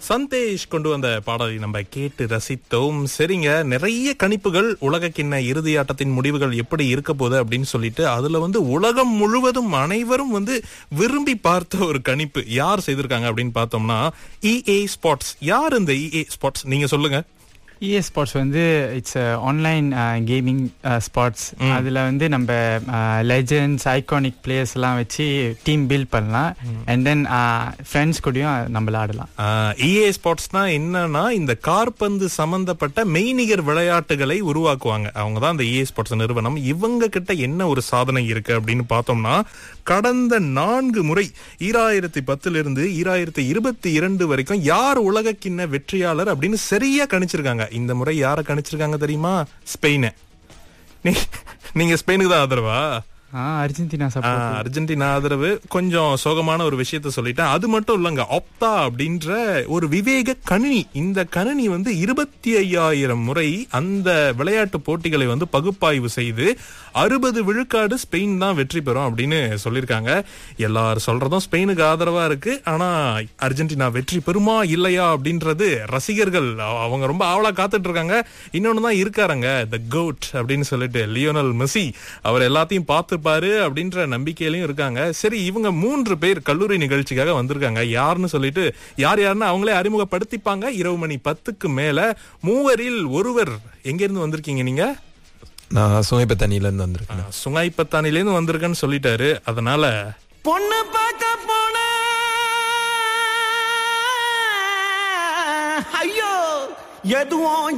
சந்தேஷ் கொண்டு வந்த பாடலை நம்ம கேட்டு ரசித்தோம் சரிங்க நிறைய கணிப்புகள் உலக கிண்ண இறுதியாட்டத்தின் முடிவுகள் எப்படி இருக்க போகுது அப்படின்னு சொல்லிட்டு அதுல வந்து உலகம் முழுவதும் அனைவரும் வந்து விரும்பி பார்த்த ஒரு கணிப்பு யார் செய்திருக்காங்க அப்படின்னு பார்த்தோம்னா இஏ ஸ்பாட்ஸ் யார் இந்த இஏ ஸ்பாட்ஸ் நீங்க சொல்லுங்க இஏ ஸ்பாட்ஸ் வந்து இட்ஸ் ஆன்லைன் கேமிங் ஸ்பாட்ஸ் அதில் வந்து நம்ம லெஜண்ட்ஸ் ஐகானிக் பிளேயர்ஸ்லாம் வச்சு டீம் பில்ட் பண்ணலாம் அண்ட் தென் ஃப்ரெண்ட்ஸ் கூடயும் நம்ம விளாடலாம் இஏ ஸ்பாட்ஸ்னா என்னன்னா இந்த கார்பந்து சம்பந்தப்பட்ட மெய்நிகர் விளையாட்டுகளை உருவாக்குவாங்க அவங்க தான் இந்த இஏ ஸ்பாட்ஸ் நிறுவனம் இவங்க கிட்ட என்ன ஒரு சாதனை இருக்கு அப்படின்னு பார்த்தோம்னா கடந்த நான்கு முறை ஈராயிரத்தி பத்துல இருந்து ஈராயிரத்தி இருபத்தி இரண்டு வரைக்கும் யார் உலக கிண்ண வெற்றியாளர் அப்படின்னு சரியா கணிச்சிருக்காங்க இந்த முறை யாரை கணிச்சிருக்காங்க தெரியுமா ஸ்பெயினை நீ- நீங்க ஸ்பெயினுக்கு தான் ஆதரவா ஆ அர்ஜென்டினா ஆ, சப்போர்ட் அர்ஜென்டினா ஆதரவு கொஞ்சம் சோகமான ஒரு விஷயத்த சொல்லிட்டேன் அது மட்டும் இல்லங்க ஒப்தா அப்படின்ற ஒரு விவேக கணினி இந்த கணினி வந்து இருபத்தி ஐயாயிரம் முறை அந்த விளையாட்டு போட்டிகளை வந்து பகுப்பாய்வு செய்து அறுபது விழுக்காடு ஸ்பெயின் தான் வெற்றி பெறும் அப்படின்னு சொல்லியிருக்காங்க எல்லாரும் சொல்றதும் ஸ்பெயினுக்கு ஆதரவா இருக்கு ஆனா அர்ஜென்டினா வெற்றி பெறுமா இல்லையா அப்படின்றது ரசிகர்கள் அவ- அவங்க ரொம்ப ஆவலா காத்துட்டு இருக்காங்க இன்னொன்னு தான் இருக்காருங்க த கோட் அப்படின்னு சொல்லிட்டு லியோனல் மெஸ்ஸி அவர் எல்லாத்தையும் பார்த்துப்பாரு அப்படின்ற நம்பிக்கையிலயும் இருக்காங்க சரி இவங்க மூன்று பேர் கல்லூரி நிகழ்ச்சிக்காக வந்திருக்காங்க யாருன்னு சொல்லிட்டு யார் யாருன்னு அவங்களே அறிமுகப்படுத்திப்பாங்க இரவு மணி பத்துக்கு மேல மூவரில் ஒருவர் எங்க இருந்து வந்திருக்கீங்க நீங்க நான் சுமைப்பத்தண்ணில இருந்து வந்திருக்கேன் சுங்காய்பத்தானில இருந்து வந்திருக்கேன்னு சொல்லிட்டாரு அதனால பொண்ணு பார்க்க போன ஐயோ எதுவும்